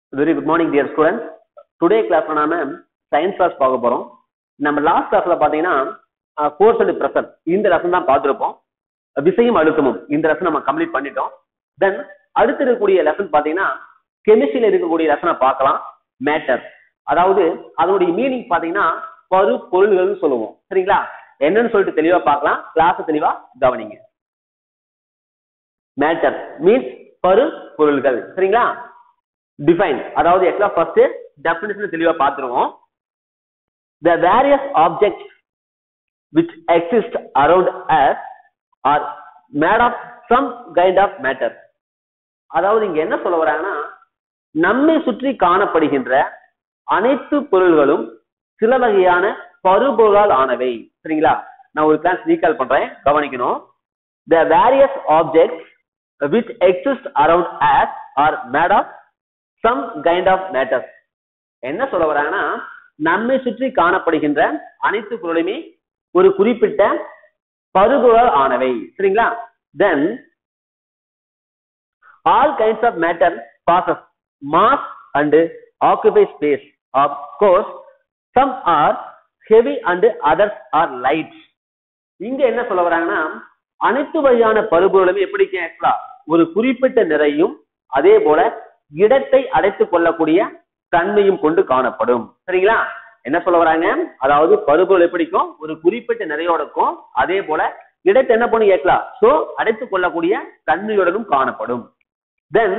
very good morning dear students today கிளாஸ்ல நாம science class பார்க்க போறோம் நம்ம லாஸ்ட் கிளாஸ்ல பாத்தீங்கன்னா ஃபோர்ஸ் அண்ட் ப்ரெஷர் இந்த லெசன் தான் பார்த்திருப்போம் விசையும் அழுத்தமும் இந்த லெசன் நம்ம கம்ப்ளீட் பண்ணிட்டோம் தென் அடுத்து இருக்கக்கூடிய லெசன் பாத்தீங்கன்னா கெமிஸ்ட்ரியில இருக்கக்கூடிய லெசனை பார்க்கலாம் மேட்டர் அதாவது அதனுடைய மீனிங் பாத்தீங்கன்னா பரு பொருள்கள்னு சொல்லுவோம் சரிங்களா என்னன்னு சொல்லிட்டு தெளிவா பார்க்கலாம் கிளாஸ் தெளிவா கவனிங்க மேட்டர் மீன்ஸ் பரு பொருள்கள் சரிங்களா டிஃபைன் அதாவது எக்ஸ்ட்ரா ஃபர்ஸ்ட் டெபினிஷன் தெளிவா பார்த்துருவோம் the various objects which exist around us are made of some kind of matter அதாவது இங்க என்ன சொல்ல வராங்கன்னா நம்மை சுற்றி காணப்படுகின்ற அனைத்து பொருள்களும் சில வகையான பருபொருளால் ஆனவை சரிங்களா நான் ஒரு கிளாஸ் ரீகால் பண்றேன் கவனிக்கணும் the various objects which exist around us are made of some kind of matter என்ன சொல்ல வராங்கன்னா நம்மை சுற்றி காணப்படுகின்ற அனைத்து பொருளுமே ஒரு குறிப்பிட்ட பருகுகளால் ஆனவை சரிங்களா then all kinds of matter possesses mass and occupy space of course some are heavy and others are light இங்க என்ன சொல்ல வராங்கன்னா அனைத்து வகையான பருபொருளுமே எப்படி ஆக்சுவலா ஒரு குறிப்பிட்ட நிறையும் அதே போல இடத்தை அடைத்துக் கொள்ளக்கூடிய தன்மையும் கொண்டு காணப்படும் சரிங்களா என்ன சொல்ல வராங்க அதாவது பருப்பொருள் எப்படிக்கும் ஒரு குறிப்பிட்ட நிறையோடக்கும் அதே போல இடத்தை என்ன பண்ணி கேட்கலாம் சோ அடைத்துக் கொள்ளக்கூடிய தன்மையுடனும் காணப்படும் தென்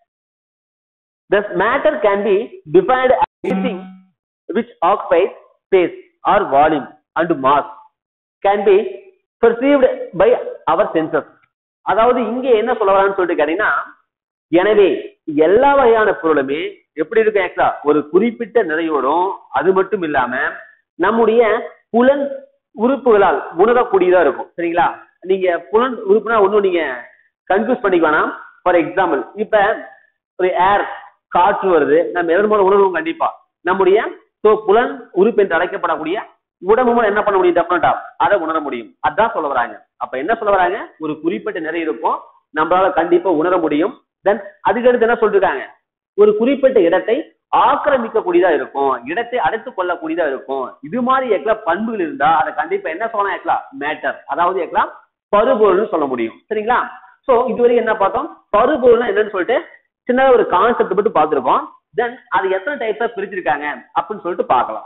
this matter can be defined as anything which occupies space or volume and mass can be perceived by our senses அதாவது இங்க என்ன சொல்ல வரான்னு சொல்லிட்டு கேட்டீங்கன்னா எனவே எல்லா வகையான பொருளுமே எப்படி இருக்கு ஆக்சுவலா ஒரு குறிப்பிட்ட நிறையோடும் அது மட்டும் இல்லாம நம்முடைய புலன் உறுப்புகளால் உணரக்கூடியதா இருக்கும் சரிங்களா நீங்க புலன் உறுப்புனா ஒண்ணும் நீங்க கன்ஃபியூஸ் பண்ணிக்க வேணாம் ஃபார் எக்ஸாம்பிள் இப்ப ஒரு ஏர் காற்று வருது நம்ம எதன் மூலம் உணர்வோம் கண்டிப்பா நம்முடைய சோ புலன் உறுப்பு என்று அழைக்கப்படக்கூடிய உடம்பு மூலம் என்ன பண்ண முடியும் டெஃபினட்டா அதை உணர முடியும் அதான் சொல்ல வராங்க அப்ப என்ன சொல்ல வராங்க ஒரு குறிப்பிட்ட நிறை இருக்கும் நம்மளால கண்டிப்பா உணர முடியும் தென் அதுக்கடுத்து என்ன சொல்லிருக்காங்க ஒரு குறிப்பிட்ட இடத்தை ஆக்கிரமிக்கக்கூடியதா இருக்கும் இடத்தை அடைத்துக் கொள்ளக்கூடியதா இருக்கும் இது மாதிரி எக்லா பண்புகள் இருந்தா அதை கண்டிப்பா என்ன சொல்லலாம் எக்லா மேட்டர் அதாவது எக்லா பருபொருள்னு சொல்ல முடியும் சரிங்களா சோ இதுவரைக்கும் என்ன பார்த்தோம் பருபொருள்னா என்னன்னு சொல்லிட்டு சின்ன ஒரு கான்செப்ட் மட்டும் பார்த்திருக்கோம் தென் அது எத்தனை டைப்ஸா பிரிச்சிருக்காங்க அப்படின்னு சொல்லிட்டு பார்க்கலாம்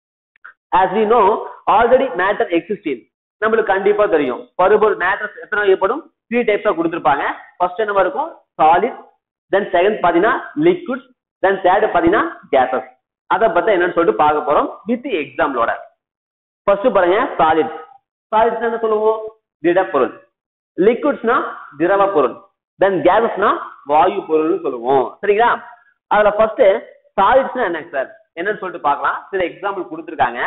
as we know already matter existing நம்மளுக்கு கண்டிப்பா தெரியும் பருபொருள் மேட்டர்ஸ் எத்தனை ஏற்படும் த்ரீ டைப்ஸா கொடுத்துருப்பாங்க ஃபர்ஸ்ட் என்ன இருக்கும் சாலிட் தென் செகண்ட் பாத்தீங்கன்னா லிக்விட் தென் தேர்ட் பாத்தீங்கன்னா கேசஸ் அதை பத்தி என்னன்னு சொல்லிட்டு பார்க்க போறோம் வித் எக்ஸாம்பிளோட ஃபர்ஸ்ட் பாருங்க சாலிட் சாலிட்ஸ் என்ன சொல்லுவோம் திடப்பொருள் லிக்விட்ஸ்னா திரவ பொருள் தென் கேசஸ்னா வாயு பொருள்னு சொல்லுவோம் சரிங்களா அதுல ஃபர்ஸ்ட் சாலிட்ஸ்னா என்ன சார் என்னன்னு சொல்லிட்டு பார்க்கலாம் சில எக்ஸாம்பிள் கொடுத்துருக்காங்க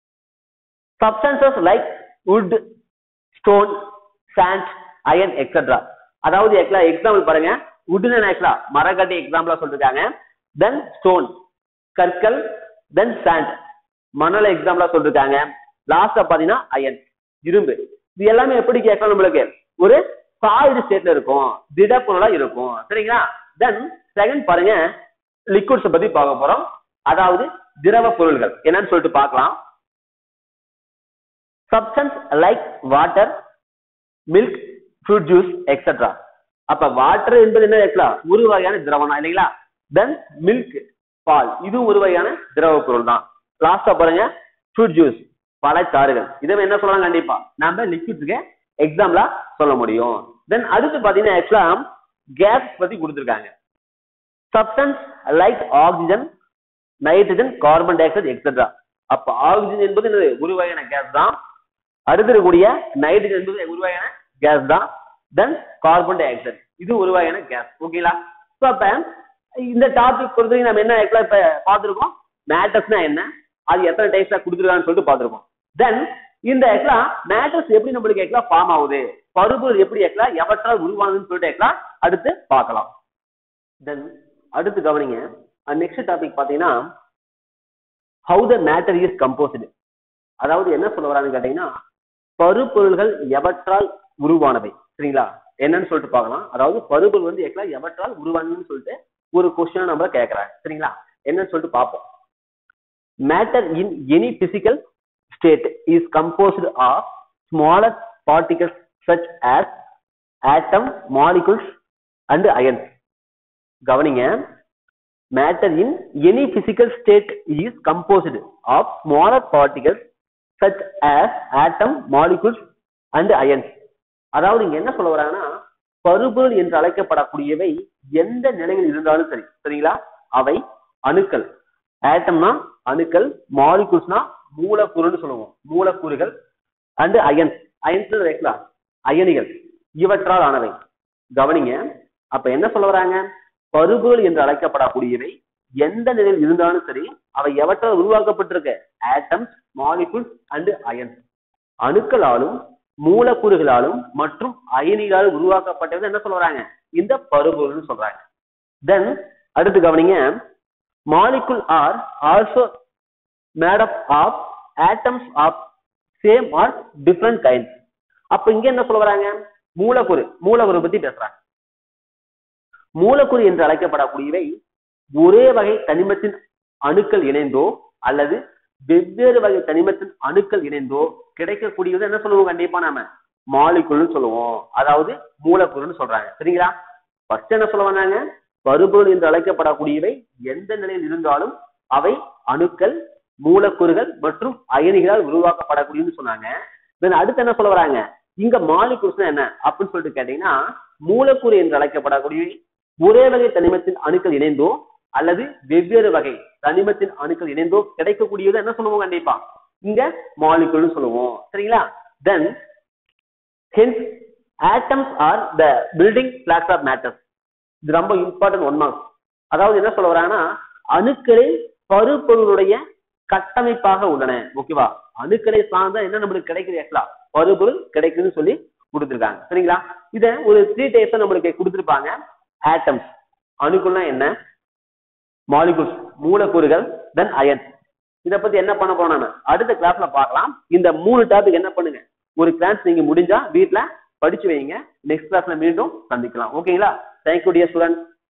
substances like wood stone sand iron etcetera அதாவது எக்ஸாம்பிள் பாருங்க வுட்னு ஆக்சுவலா மரக்கட்டி எக்ஸாம்பிளா சொல்லிருக்காங்க தென் ஸ்டோன் கற்கள் தென் சாண்ட் மணல எக்ஸாம்பிளா சொல்லிருக்காங்க லாஸ்டா பாத்தீங்கன்னா அயன் இரும்பு இது எல்லாமே எப்படி கேட்கலாம் நம்மளுக்கு ஒரு சாலிட் ஸ்டேட்ல இருக்கும் திடப்பொருளா இருக்கும் சரிங்களா தென் செகண்ட் பாருங்க லிக்விட்ஸ் பத்தி பார்க்க போறோம் அதாவது திரவ பொருள்கள் என்னன்னு சொல்லிட்டு பார்க்கலாம் substance like water milk fruit juice etcetera அப்ப வாட்டர் என்பது என்ன இருக்கலாம் ஒரு வகையான திரவம் இல்லைங்களா தென் மில்க் பால் இது ஒரு வகையான திரவ பொருள் தான் லாஸ்டா பாருங்க ஃப்ரூட் ஜூஸ் பழச்சாறுகள் இதை என்ன சொல்லலாம் கண்டிப்பா நாம லிக்விட்ஸ்க்கு எக்ஸாம்பிளா சொல்ல முடியும் தென் அடுத்து பாத்தீங்கன்னா ஆக்சுவலா கேஸ் பத்தி கொடுத்துருக்காங்க substance like oxygen nitrogen carbon dioxide etcetera அப்ப ஆக்சிஜன் என்பது என்னது ஒரு வகையான கேஸ் தான் அடுத்து இருக்கக்கூடிய நைட்ரஜன் என்பது ஒரு வகையான கேஸ் தான் தென் கார்பன் டை ஆக்சைடு இது ஒரு வகையான கேஸ் ஓகேங்களா ஸோ அப்ப இந்த டாபிக் பொறுத்தவரைக்கும் நம்ம என்ன ஆக்சுவலா இப்ப பார்த்துருக்கோம் மேட்டர்ஸ்னா என்ன அது எத்தனை டைப்ஸா கொடுத்துருக்கான்னு சொல்லிட்டு பார்த்துருக்கோம் தென் இந்த ஆக்சுவலா மேட்டர்ஸ் எப்படி நம்மளுக்கு ஆக்சுவலா ஃபார்ம் ஆகுது பருப்பொருள் எப்படி ஆக்சுவலா எவற்றால் உருவானதுன்னு சொல்லிட்டு ஆக்சுவலா அடுத்து பார்க்கலாம் தென் அடுத்து கவனிங்க நெக்ஸ்ட் டாபிக் பாத்தீங்கன்னா how the matter is composed அதாவது என்ன சொல்ல வரான்னு கேட்டீங்கன்னா பருப்பொருள்கள் எவற்றால் உருவானவை சரிங்களா என்னன்னு சொல்லிட்டு பார்க்கலாம் அதாவது பருப்பொருள் வந்து எக்லா எவற்றால் உருவானதுன்னு சொல்லிட்டு ஒரு கொஸ்டின் நம்ம கேட்கறாங்க சரிங்களா என்னன்னு சொல்லிட்டு பார்ப்போம் matter in any physical state is composed of smaller particles such as atom molecules and ions கவனிங்க matter in any physical state is composed of smaller particles such as atom molecules and ions அதாவது இங்க என்ன சொல்ல வராங்கன்னா பருப்பொருள் என்று அழைக்கப்படக்கூடியவை எந்த நிலையில் இருந்தாலும் சரி சரிங்களா அவை அணுக்கள் ஆட்டம்னா அணுக்கள் மாலிகுல்ஸ்னா மூலக்கூறுன்னு சொல்லுவோம் மூலக்கூறுகள் அண்ட் அயன்ஸ் அயன்ஸ் வைக்கலாம் அயனிகள் இவற்றால் ஆனவை கவனிங்க அப்ப என்ன சொல்ல வராங்க பருப்பொருள் என்று அழைக்கப்படக்கூடியவை எந்த நிலையில் இருந்தாலும் சரி அவை எவற்றால் உருவாக்கப்பட்டிருக்க ஆட்டம்ஸ் மாலிகுல்ஸ் அண்ட் அயன்ஸ் அணுக்களாலும் மூலக்கூறுகளாலும் மற்றும் அயனிகளால் உருவாக்கப்பட்டது என்ன சொல்றாங்க இந்த பருப்பொருள்னு சொல்றாங்க தென் அடுத்து கவனிங்க molecule are also made up of atoms of same or different kinds அப்ப இங்க என்ன சொல்ல வராங்க மூலக்கூறு மூலக்கூறு பத்தி பேசுறாங்க மூலக்கூறு என்று அழைக்கப்படக்கூடியவை ஒரே வகை தனிமத்தின் அணுக்கள் இணைந்தோ அல்லது வெவ்வேறு வகை தனிமத்தின் அணுக்கள் இணைந்தோ கிடைக்கக்கூடியது என்ன சொல்லுவோம் கண்டிப்பா நாம மாலிகுல்னு சொல்லுவோம் அதாவது மூலக்கூறுன்னு சொல்றாங்க சரிங்களா ஃபர்ஸ்ட் என்ன சொல்ல வந்தாங்க பருப்பொருள் என்று அழைக்கப்படக்கூடியவை எந்த நிலையில் இருந்தாலும் அவை அணுக்கள் மூலக்கூறுகள் மற்றும் அயனிகளால் உருவாக்கப்படக்கூடியதுன்னு சொன்னாங்க தென் அடுத்து என்ன சொல்ல வராங்க இங்க மாலிகுல்ஸ் என்ன அப்படின்னு சொல்லிட்டு கேட்டீங்கன்னா மூலக்கூறு என்று அழைக்கப்படக்கூடிய ஒரே வகை தனிமத்தின் அணுக்கள் இணைந்தோ அல்லது வெவ்வேறு வகை தனிமத்தின் அணுக்கள் இணைந்தோ கிடைக்கக்கூடியது என்ன சொல்லுவோம் கண்டிப்பா இங்க மாலிகுல்னு சொல்லுவோம் சரிங்களா then hence atoms are the building blocks of matters இது ரொம்ப இம்பார்ட்டன்ட் ஒன் மார்க் அதாவது என்ன சொல்ல வராங்கன்னா அணுக்களே பருப்பொருளுடைய கட்டமைப்பாக உள்ளன ஓகேவா அணுக்களை சார்ந்த என்ன நம்மளுக்கு கிடைக்குது ஆக்சுவலா பருப்பொருள் கிடைக்குதுன்னு சொல்லி கொடுத்துருக்காங்க சரிங்களா இத ஒரு த்ரீ டைப்ஸ் நம்மளுக்கு கொடுத்துருப்பாங்க ஆட்டம்ஸ் அணுக்கள்னா என்ன மாலிகுல்ஸ் மூலக்கூறுகள் தென் அயன் இத பத்தி என்ன பண்ண போறோம் நாம அடுத்த கிளாஸ்ல பார்க்கலாம் இந்த மூணு டாபிக் என்ன பண்ணுங்க ஒரு கிளாஸ் நீங்க முடிஞ்சா வீட்ல படிச்சு வைங்க நெக்ஸ்ட் கிளாஸ்ல மீண்டும் சந்திக்கலாம் ஓகேங்களா தேங்க்யூ டியர் ஸ்டூடெண்ட்